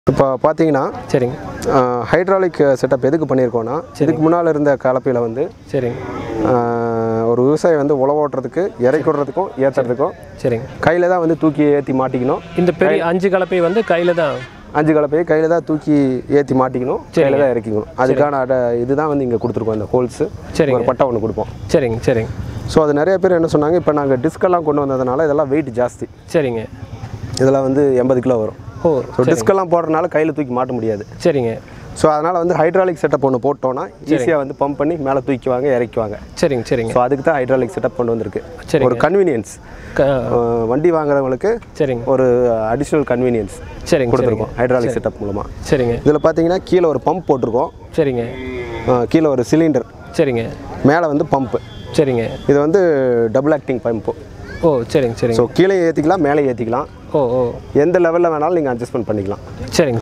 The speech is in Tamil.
இப்போ பார்த்தீங்கன்னா சரிங்க ஹைட்ராலிக் செட்டப் எதுக்கு பண்ணியிருக்கோன்னா இதுக்கு முன்னால் இருந்த கலப்பையில் வந்து சரிங்க ஆஹ், ஒரு விவசாயி வந்து உழவு ஓட்டுறதுக்கு இறக்கி விடுறதுக்கும் ஏற்றுறதுக்கும் சரிங்க கையில் தான் வந்து தூக்கி ஏற்றி மாட்டிக்கணும் இந்த பெரிய அஞ்சு கலப்பை வந்து கையில் தான் அஞ்சு கலப்பையை கையில் தான் தூக்கி ஏற்றி மாட்டிக்கணும் கையில் தான் இறக்கிக்கணும் அதுக்கான அட இதுதான் வந்து இங்கே கொடுத்துருக்கோம் இந்த ஹோல்ஸு சரிங்க. ஒரு பட்டை ஒன்று கொடுப்போம் சரிங்க சரிங்க ஸோ அது நிறைய பேர் என்ன சொன்னாங்க இப்போ நாங்கள் டிஸ்கெல்லாம் கொண்டு வந்ததுனால இதெல்லாம் வெயிட் ஜாஸ்தி சரிங்க இதெல்லாம் வந்து எண்பது கிலோ வரும் ஓ ஸோ டிஸ்கெல்லாம் போடுறதுனால கையில் தூக்கி மாட்ட முடியாது சரிங்க ஸோ அதனால் வந்து ஹைட்ராலிக் செட்டப் ஒன்று போட்டோன்னா ஈஸியாக வந்து பம்ப் பண்ணி மேலே தூக்கிவாங்க இறக்குவாங்க சரிங்க சரிங்க ஸோ அதுக்கு தான் ஹைட்ராலிக் செட்டப் கொண்டு வந்திருக்கு சரிங்க. ஒரு கன்வீனியன்ஸ் க- வண்டி வாங்குறவங்களுக்கு சரிங்க ஒரு அடிஷ்னல் கன்வீனியன்ஸ் சரிங்க சரிங்க கொடுத்துருக்கோம் ஹைட்ராலிக் செட்டப் மூலமாக சரிங்க இதில் பார்த்தீங்கன்னா கீழே ஒரு பம்ப் போட்டிருக்கோம் சரிங்க அஹ் கீழே ஒரு சிலிண்டர் சரிங்க மேலே வந்து பம்ப்பு சரிங்க இது வந்து டபுள் ஆக்டிங் பம்ப்பு ஓ சரிங்க சரிங்க ஸோ கீழே ஏற்றிக்கலாம் மேலே ஏற்றிக்கலாம் ஓ ஓ எந்த லெவலில் வேணாலும் நீங்கள் அட்ஜஸ்ட்மெண்ட் பண்ணிக்கலாம் சரிங்க